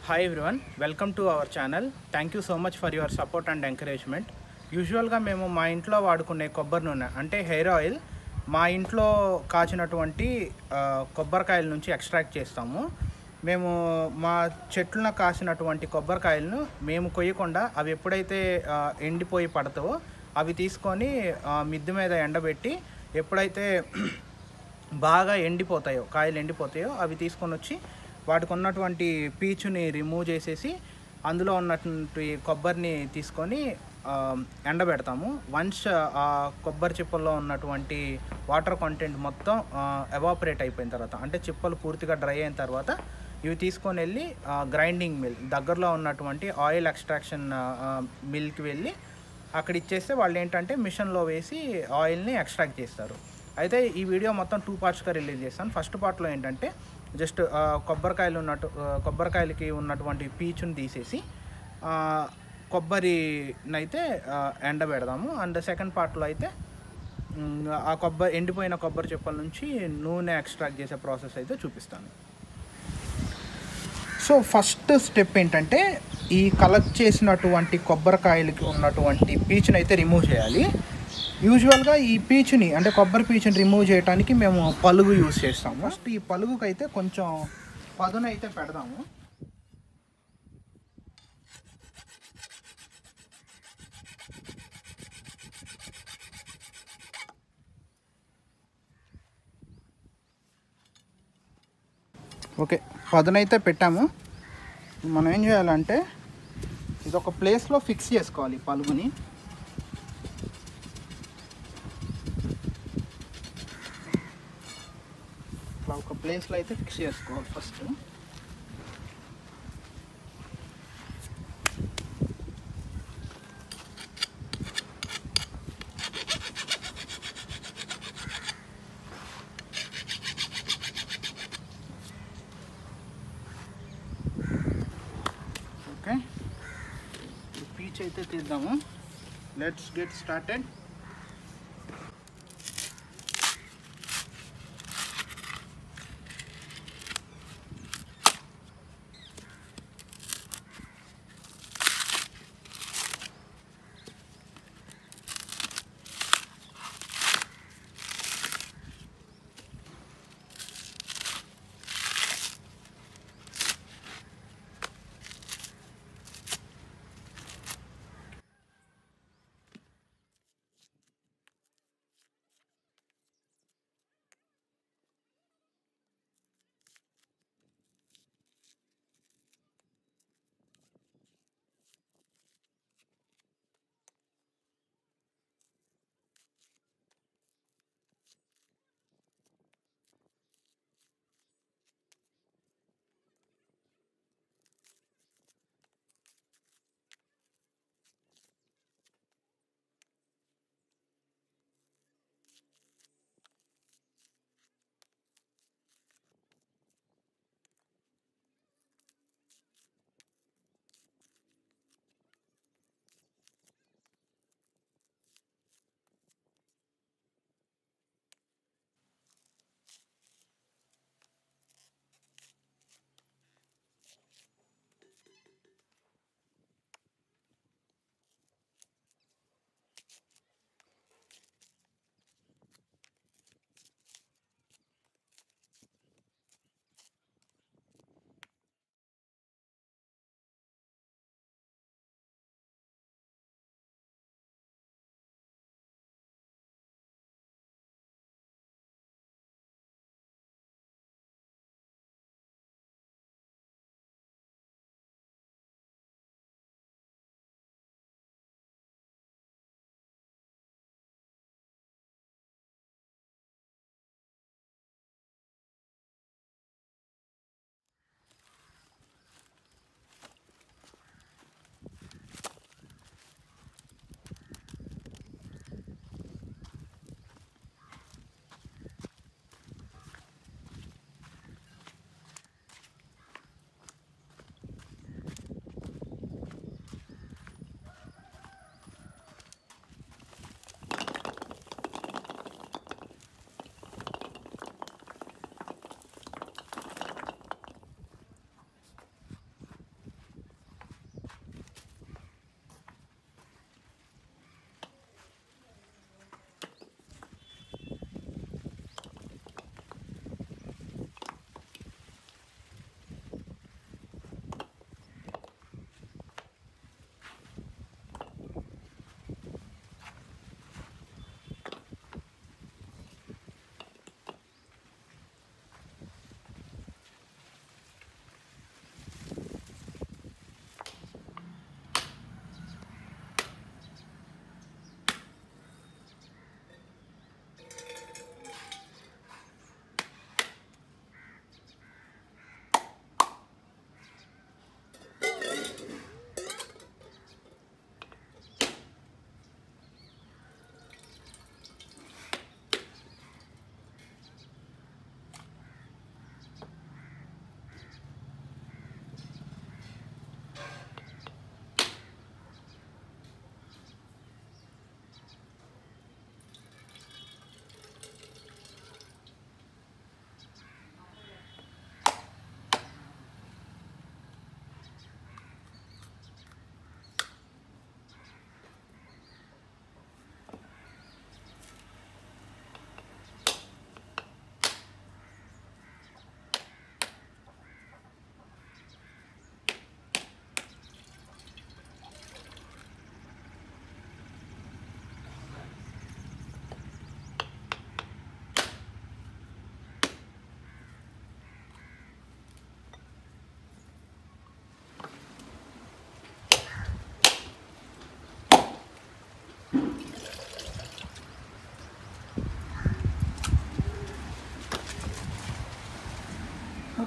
hi everyone welcome to our channel thank you so much for your support and encouragement యూజువల్గా మేము మా ఇంట్లో వాడుకునే కొబ్బరి నూనె అంటే హెయిర్ ఆయిల్ మా ఇంట్లో కాచినటువంటి ఆ, కొబ్బరికాయల నుంచి ఎక్స్ట్రాక్ట్ చేస్తాము మేము మా చెట్లను కాసినటువంటి కొబ్బరికాయలను మేము కొయ్యకుండా అవి ఎప్పుడైతే ఆ, ఎండిపోయి పడతావో అవి తీసుకొని ఆ, మిద్దె మీద ఎండబెట్టి ఎప్పుడైతే బాగా ఎండిపోతాయో కాయలు ఎండిపోతాయో అవి తీసుకొని వచ్చి వాటికి ఉన్నటువంటి పీచుని రిమూవ్ చేసేసి అందులో ఉన్నటువంటి కొబ్బరిని తీసుకొని ఆ, ఎండబెడతాము వన్స్ ఆ కొబ్బరి చిప్పల్లో ఉన్నటువంటి వాటర్ కంటెంట్ మొత్తం ఎవాపరేట్ అయిపోయిన తర్వాత అంటే చిప్పలు పూర్తిగా డ్రై అయిన తర్వాత ఇవి తీసుకొని వెళ్ళి గ్రైండింగ్ మిల్ దగ్గరలో ఉన్నటువంటి ఆయిల్ ఎక్స్ట్రాక్షన్ మిల్కి వెళ్ళి అక్కడ ఇచ్చేస్తే వాళ్ళు ఏంటంటే మిషన్లో వేసి ఆయిల్ని ఎక్స్ట్రాక్ట్ చేస్తారు అయితే ఈ వీడియో మొత్తం టూ పార్ట్స్గా రిలీజ్ చేస్తాను ఫస్ట్ పార్ట్లో ఏంటంటే జస్ట్ కొబ్బరికాయలు ఉన్నట్టు ఆ, కొబ్బరికాయలకి ఉన్నటువంటి పీచుని తీసేసి ఆ, కొబ్బరినైతే ఆ, ఎండబెడదాము అండ్ సెకండ్ పార్ట్లో అయితే మ్, ఆ కొబ్బరి ఎండిపోయిన కొబ్బరి చెప్పల నుంచి నూనె ఎక్స్ట్రాక్ట్ చేసే ప్రాసెస్ అయితే చూపిస్తాను సో ఫస్ట్ స్టెప్ ఏంటంటే ఈ కలెక్ట్ చేసినటువంటి కొబ్బరికాయలకి ఉన్నటువంటి పీచుని అయితే రిమూవ్ చేయాలి యూజువల్గా ఈ పీచుని అంటే కొబ్బరి పీచుని రిమూవ్ చేయడానికి మేము పలుగు యూజ్ చేస్తాము ఫస్ట్ ఈ పలుగుకి అయితే కొంచెం పదును అయితే పెడదాము ఓకే పదునైతే పెట్టాము మనం ఏం చేయాలంటే ఇది ఒక ప్లేస్లో ఫిక్స్ చేసుకోవాలి ఈ పలుగుని ఇట్లా ఒక ప్లేస్లో అయితే ఫిక్స్ చేసుకోవాలి ఫస్ట్ ఓకే పీచ్ అయితే తీద్దాము let's get started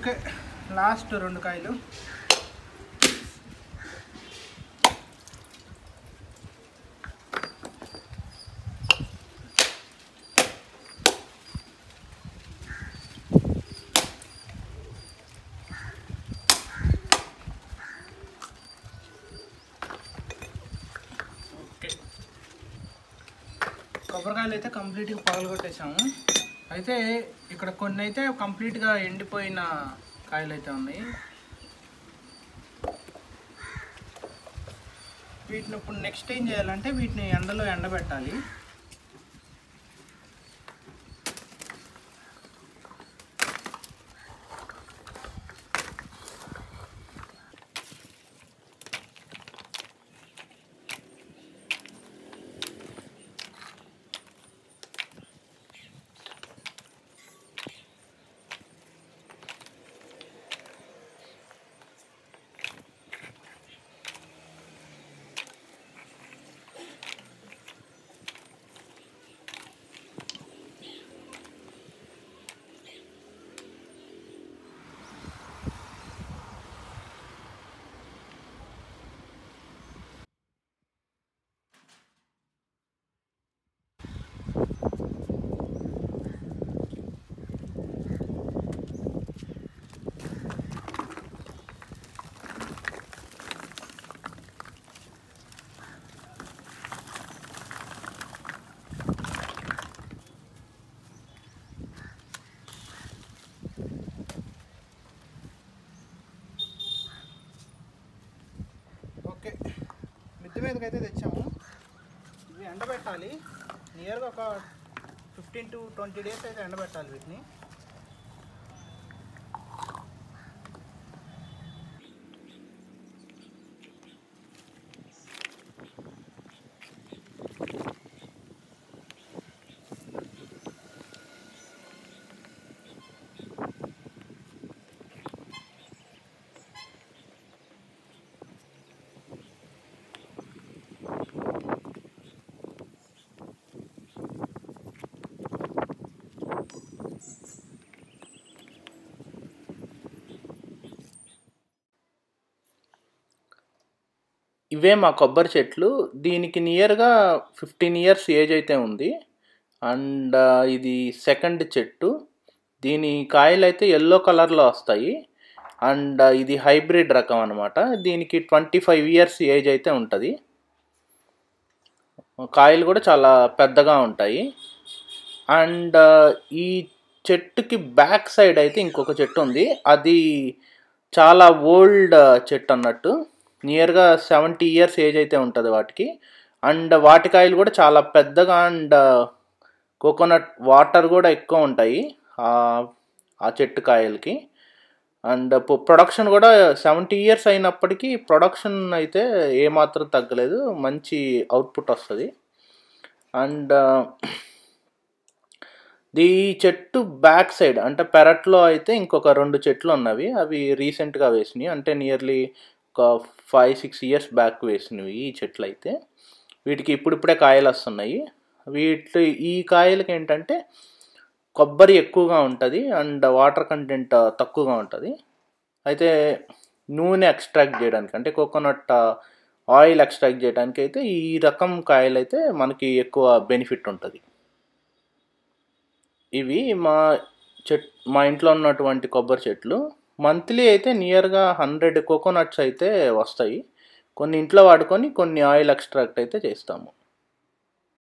okay last రెండు కాయలు ఓకే కొబ్బరికాయలు అయితే కంప్లీట్గా పగలగొట్టేసాము అయితే ఇక్కడ కొన్ని అయితే కంప్లీట్గా ఎండిపోయిన కాయలు అయితే ఉన్నాయి వీటిని ఇప్పుడు నెక్స్ట్ ఏం చేయాలంటే వీటిని ఎండలో ఎండబెట్టాలి ఓకే మిద్దె మీదకి అయితే తెచ్చాము ఇవి ఎండబెట్టాలి నియర్గా ఒక ఫిఫ్టీన్ టు ట్వంటీ డేస్ అయితే ఎండబెట్టాలి వీటిని ఇవే మా కొబ్బరి చెట్లు దీనికి నియర్గా ఫిఫ్టీన్ ఇయర్స్ ఏజ్ అయితే ఉంది అండ్ ఇది సెకండ్ చెట్టు దీని కాయలు అయితే ఎల్లో కలర్లో వస్తాయి అండ్ ఇది హైబ్రిడ్ రకం అనమాట దీనికి ట్వంటీ ఫైవ్ ఇయర్స్ ఏజ్ అయితే ఉంటుంది కాయలు కూడా చాలా పెద్దగా ఉంటాయి అండ్ ఈ చెట్టుకి బ్యాక్ సైడ్ అయితే ఇంకొక చెట్టు ఉంది అది చాలా ఓల్డ్ చెట్టు అన్నట్టు నియర్గా సెవెంటీ ఇయర్స్ ఏజ్ అయితే ఉంటుంది వాటికి అండ్ వాటి కాయలు కూడా చాలా పెద్దగా అండ్ కోకోనట్ వాటర్ కూడా ఎక్కువ ఉంటాయి ఆ చెట్టు కాయలకి అండ్ ప్రొడక్షన్ కూడా సెవెంటీ ఇయర్స్ అయినప్పటికీ ప్రొడక్షన్ అయితే ఏమాత్రం తగ్గలేదు మంచి అవుట్పుట్ వస్తుంది అండ్ ఈ చెట్టు బ్యాక్ సైడ్ అంటే పెరట్లో అయితే ఇంకొక రెండు చెట్లు ఉన్నవి అవి రీసెంట్గా వేసినాయి అంటే నియర్లీ ఒక ఫైవ్ సిక్స్ ఇయర్స్ బ్యాక్ వేసినవి ఈ చెట్లు అయితే వీటికి ఇప్పుడిప్పుడే కాయలు వస్తున్నాయి వీటి ఈ కాయలకి ఏంటంటే కొబ్బరి ఎక్కువగా ఉంటుంది అండ్ వాటర్ కంటెంట్ తక్కువగా ఉంటుంది అయితే నూనె ఎక్స్ట్రాక్ట్ చేయడానికి అంటే కోకోనట్ ఆయిల్ ఎక్స్ట్రాక్ట్ చేయడానికి అయితే ఈ రకం కాయలు అయితే మనకి ఎక్కువ బెనిఫిట్ ఉంటుంది ఇవి మా చెట్ మా ఇంట్లో ఉన్నటువంటి కొబ్బరి చెట్లు మంత్లీ అయితే నియర్గా హండ్రెడ్ కోకోనట్స్ అయితే వస్తాయి కొన్ని ఇంట్లో వాడుకొని కొన్ని ఆయిల్ ఎక్స్ట్రాక్ట్ అయితే చేస్తాము